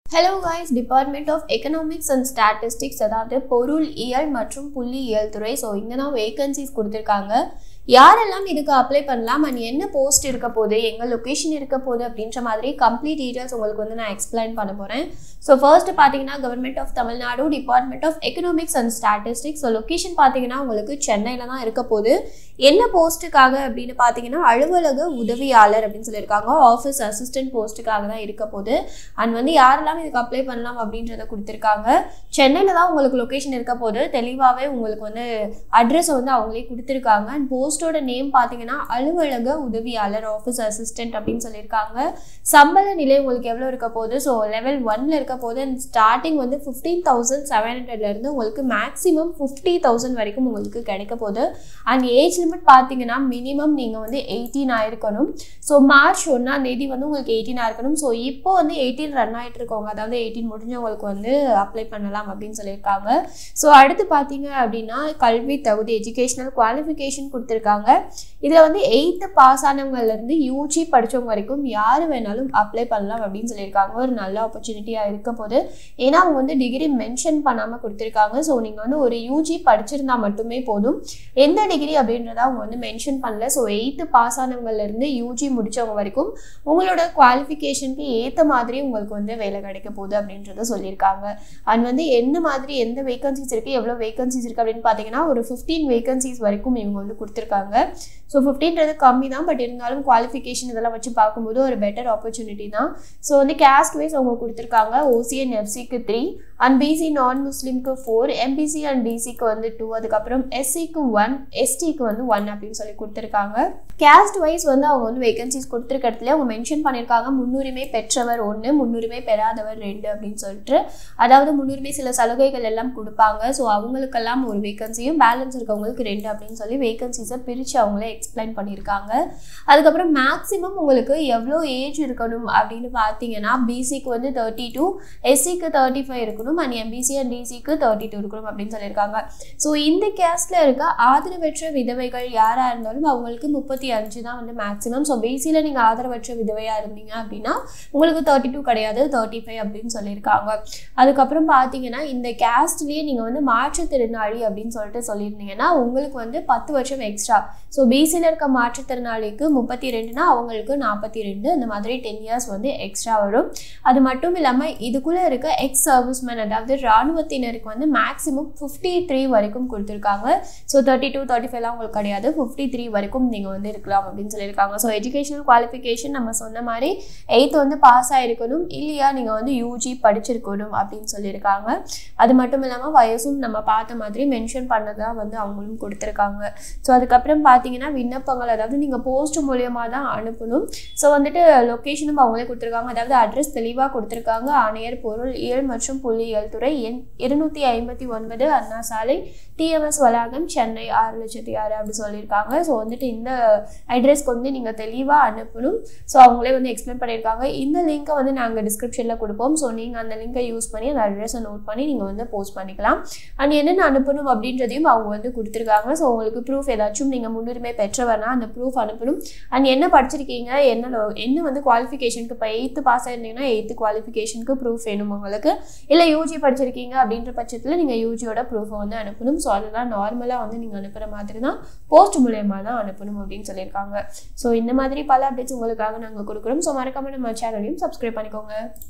hello guys department of economics and statistics அதாவது பொருள் இயல் மற்றும் புள்ளியியல் துறை ஸோ இங்கே தான் வேகன்சிஸ் கொடுத்துருக்காங்க யாரெல்லாம் இதுக்கு அப்ளை பண்ணலாம் அண்ட் என்ன போஸ்ட் இருக்க போகுது எங்கே லொக்கேஷன் இருக்க போகுது அப்படின்ற மாதிரி கம்ப்ளீட் டீட்டெயில்ஸ் உங்களுக்கு வந்து நான் எக்ஸ்பிளைன் பண்ண போகிறேன் ஸோ ஃபர்ஸ்ட் பார்த்தீங்கன்னா government of Tamil Nadu department of economics and statistics so location பார்த்தீங்கன்னா உங்களுக்கு சென்னையில் தான் இருக்க போகுது என்ன போஸ்ட்டுக்காக அப்படின்னு பார்த்தீங்கன்னா அலுவலக உதவியாளர் அப்படின்னு சொல்லியிருக்காங்க ஆஃபீஸ் அசிஸ்டன்ட் போஸ்ட்டுக்காக தான் இருக்க போகுது அண்ட் வந்து யாரெல்லாம் இதுக்கு அப்ளை பண்ணலாம் அப்படின்றத கொடுத்துருக்காங்க சென்னையில் தான் உங்களுக்கு லொக்கேஷன் இருக்க போது தெளிவாகவே உங்களுக்கு வந்து அட்ரஸை வந்து அவங்களே கொடுத்துருக்காங்க அண்ட் போஸ்ட்டோட நேம் பார்த்தீங்கன்னா அலுவலக உதவியாளர் ஆஃபீஸ் அசிஸ்டன்ட் அப்படின்னு சொல்லியிருக்காங்க சம்பள நிலை உங்களுக்கு எவ்வளோ இருக்க போகுது ஸோ லெவல் ஒன்ல இருக்க போது அண்ட் ஸ்டார்டிங் வந்து ஃபிஃப்டீன் தௌசண்ட் செவன் ஹண்ட்ரட்லேருந்து உங்களுக்கு மேக்ஸிமம் ஃபிஃப்டி தௌசண்ட் வரைக்கும் உங்களுக்கு கிடைக்க போகுது அண்ட் ஏஜ் லிமிட் பார்த்தீங்கன்னா மினிமம் நீங்கள் வந்து எயிட்டீன் ஆயிருக்கணும் ஸோ மார்ச் ஒன்றாம் தேதி வந்து உங்களுக்கு எயிட்டீன் ஆயிருக்கணும் ஸோ இப்போ வந்து எயிட்டீன் ரன் ஆகிட்டு இருக்கவங்க அதாவது எயிட்டீன் முடிஞ்சவங்களுக்கு வந்து அப்ளை பண்ணலாம் அப்படின்னு சொல்லியிருக்காங்க ஸோ அடுத்து பார்த்தீங்க அப்படின்னா கல்வி தகுதி எஜுகேஷனல் குவாலிஃபிகேஷன் கொடுத்துருக்காங்க இதில் வந்து எயித்து பாஸ் ஆனவங்கலேருந்து யூஜி படித்தவங்க வரைக்கும் யார் வேணாலும் அப்ளை பண்ணலாம் அப்படின்னு சொல்லியிருக்காங்க ஒரு நல்ல ஆப்பர்ச்சுனிட்டியாக இருக்க போது ஏன்னா அவங்க வந்து டிகிரி மென்ஷன் பண்ணாமல் கொடுத்துருக்காங்க ஸோ நீங்கள் வந்து ஒரு யூஜி படிச்சிருந்தா மட்டுமே போதும் எந்த டிகிரி அப்படின்றத அவங்க வந்து மென்ஷன் பண்ணல ஸோ எயித்து பாஸ் ஆனவங்கலேருந்து யூஜி முடித்தவங்க வரைக்கும் உங்களோட குவாலிஃபிகேஷனுக்கு ஏற்ற மாதிரி உங்களுக்கு வந்து வேலை கிடைக்க போகுது அப்படின்றத சொல்லியிருக்காங்க அண்ட் வந்து எந்த மாதிரி எந்த வேகன்சிஸ் இருக்குது எவ்வளோ வேகன்சிஸ் இருக்குது அப்படின்னு பார்த்தீங்கன்னா ஒரு ஃபிஃப்டீன் வேகன்சிஸ் வரைக்கும் இவங்க வந்து கொடுத்துருக்காங்க ஸோ ஃபிஃப்டீன்றது கம்மி தான் பட் இருந்தாலும் குவாலிஃபிகேஷன் இதெல்லாம் வச்சு பார்க்கும்போது ஒரு பெட்டர் ஆப்பர்ச்சுனிட்டி தான் ஸோ வந்து கேஸ்ட் வைஸ் அவங்க கொடுத்துருக்காங்க ஓசிஎன் எஃப்சிக்கு த்ரீ அண்ட் பிசி நான் முஸ்லீம்க்கு ஃபோர் எம்பிசி அண்ட் டிசிக்கு வந்து டூ அதுக்கப்புறம் எஸ்சிக்கு ஒன் எஸ்டிக்கு வந்து ஒன் அப்படின்னு சொல்லி கொடுத்துருக்காங்க கேஸ்ட் வைஸ் வந்து அவங்க வந்து வேகன்சிஸ் கொடுத்துருக்கிறதுல அவங்க மென்ஷன் பண்ணியிருக்காங்க முன்னுரிமை பெற்றவர் ஒன்று முன்னுரிமை பெறாதவர் ரெண்டு அப்படின்னு சொல்லிட்டு அதாவது முன்னுரிமை சில சலுகைகள் எல்லாம் கொடுப்பாங்க ஸோ அவங்களுக்கெல்லாம் ஒரு வேகன்சியும் பேலன்ஸ் இருக்கவங்களுக்கு ரெண்டு அப்படின்னு சொல்லி வேகன்சிஸை பிரித்து அவங்களே எக்ஸ்பிளைன் பண்ணியிருக்காங்க அதுக்கப்புறம் மேக்ஸிமம் உங்களுக்கு எவ்வளோ ஏஜ் இருக்கணும் அப்படின்னு பார்த்தீங்கன்னா பிசிக்கு வந்து தேர்ட்டி டூ எஸ்சிக்கு தேர்ட்டி ஃபைவ் இருக்கணும் அண்ட் எம்பிசி அண்ட் டிசிக்கு தேர்ட்டி டூ இருக்கணும் அப்படின்னு சொல்லியிருக்காங்க ஸோ இந்த கேஸ்டில் இருக்க ஆதரவற்ற விதவைகள் யாராக இருந்தாலும் அவங்களுக்கு முப்பத்தி அஞ்சு தான் வந்து மேக்ஸிமம் ஸோ பிசியில் நீங்கள் ஆதரவற்ற விதவையாக இருந்தீங்க அப்படின்னா உங்களுக்கு தேர்ட்டி டூ கிடையாது தேர்ட்டி ஃபைவ் அப்படின்னு சொல்லியிருக்காங்க அதுக்கப்புறம் பார்த்தீங்கன்னா இந்த கேஸ்ட்லேயே நீங்கள் வந்து மாற்றுத்திறனாளி அப்படின்னு சொல்லிட்டு சொல்லியிருந்தீங்கன்னா உங்களுக்கு வந்து பத்து வருஷம் எக்ஸ்ட்ரா ஸோ பிசியில் இருக்க மாற்றுத்திறனாளிக்கு முப்பத்தி ரெண்டுனா அவங்களுக்கு நாற்பத்தி ரெண்டு இந்த மாதிரி டென் இயர்ஸ் வந்து எக்ஸ்ட்ரா வரும் அது மட்டும் இல்லாமல் இதுக்குள்ளே இருக்க எக்ஸ் சர்வீஸ்மேன் அதாவது இராணுவத்தினருக்கு வந்து மேக்ஸிமம் ஃபிஃப்டி த்ரீ வரைக்கும் கொடுத்துருக்காங்க ஸோ தேர்ட்டி டூ தேர்ட்டி ஃபைவ்லாம் உங்களுக்கு கிடையாது ஃபிஃப்டி த்ரீ வரைக்கும் நீங்கள் வந்து இருக்கலாம் அப்படின்னு சொல்லியிருக்காங்க ஸோ எஜுகேஷனல் குவாலிஃபிகேஷன் நம்ம சொன்ன மாதிரி எயித்து வந்து பாஸ் ஆகிருக்கணும் இல்லையா நீங்கள் வந்து யூஜி படிச்சிருக்கணும் அப்படின்னு சொல்லியிருக்காங்க அது மட்டும் இல்லாமல் வயசும் நம்ம பார்த்த மாதிரி மென்ஷன் பண்ணதான் வந்து அவங்களும் கொடுத்துருக்காங்க ஸோ அதுக்கப்புறம் பார்த்தீங்கன்னா விண்ணப்பங்கள் அதாவது நீங்கள் போஸ்ட் மூலியமாக தான் அனுப்பணும் ஸோ வந்துட்டு லொக்கேஷனும் அவங்களே கொடுத்துருக்காங்க அதாவது அட்ரஸ் தெளிவாக கொடுத்துருக்காங்க ஆணையர் பொருள் இயல் மற்றும் புள்ளியியல் துறை எண் இருநூற்றி ஐம்பத்தி ஒன்பது அண்ணா சாலை டிஎம்எஸ் வளாகம் சென்னை ஆறு லட்சத்தி ஆறு அப்படி சொல்லியிருக்காங்க ஸோ வந்துட்டு இந்த அட்ரஸ்க்கு வந்து நீங்கள் தெளிவாக அனுப்பணும் ஸோ அவங்களே வந்து எக்ஸ்பிளைன் பண்ணியிருக்காங்க இந்த லிங்க்கை வந்து நாங்கள் டிஸ்கிரிப்ஷனில் கொடுப்போம் ஸோ நீங்கள் அந்த லிங்கை யூஸ் பண்ணி அந்த அட்ரஸை நோட் பண்ணி நீங்கள் வந்து போஸ்ட் பண்ணிக்கலாம் அண்ட் என்னென்ன அனுப்பணும் அப்படின்றதையும் அவங்க வந்து கொடுத்துருக்காங்க ஸோ உங்களுக்கு ப்ரூஃப் ஏதாச்சும் நீங்கள் முன்னுரிமை பெற்றவர்னா அந்த ப்ரூஃப் அனுப்பணும் அண்ட் என்ன படிச்சிருக்கீங்க என்ன என்ன வந்து குவாலிஃபிகேஷனுக்கு இப்போ எயித்து பாஸ் ஆயிருந்தீங்கன்னா எயித்து குவாலிஃபிகேஷனுக்கு ப்ரூஃப் வேணும் உங்களுக்கு இல்லை யூஜி படிச்சிருக்கீங்க அப்படின்ற பட்சத்தில் நீங்கள் யூஜியோட ப்ரூஃபை வந்து அனுப்பணும் ஸோ அதெல்லாம் நார்மலாக வந்து நீங்கள் அனுப்புகிற மாதிரி தான் போஸ்ட் மூலியமாக தான் அனுப்பணும் அப்படின்னு சொல்லியிருக்காங்க ஸோ இந்த மாதிரி பல அப்டேட்ஸ் உங்களுக்காக நாங்கள் கொடுக்குறோம் ஸோ மறக்காம நம்ம சேனலையும் சப்ஸ்கிரைப் பண்ணிக்கோங்க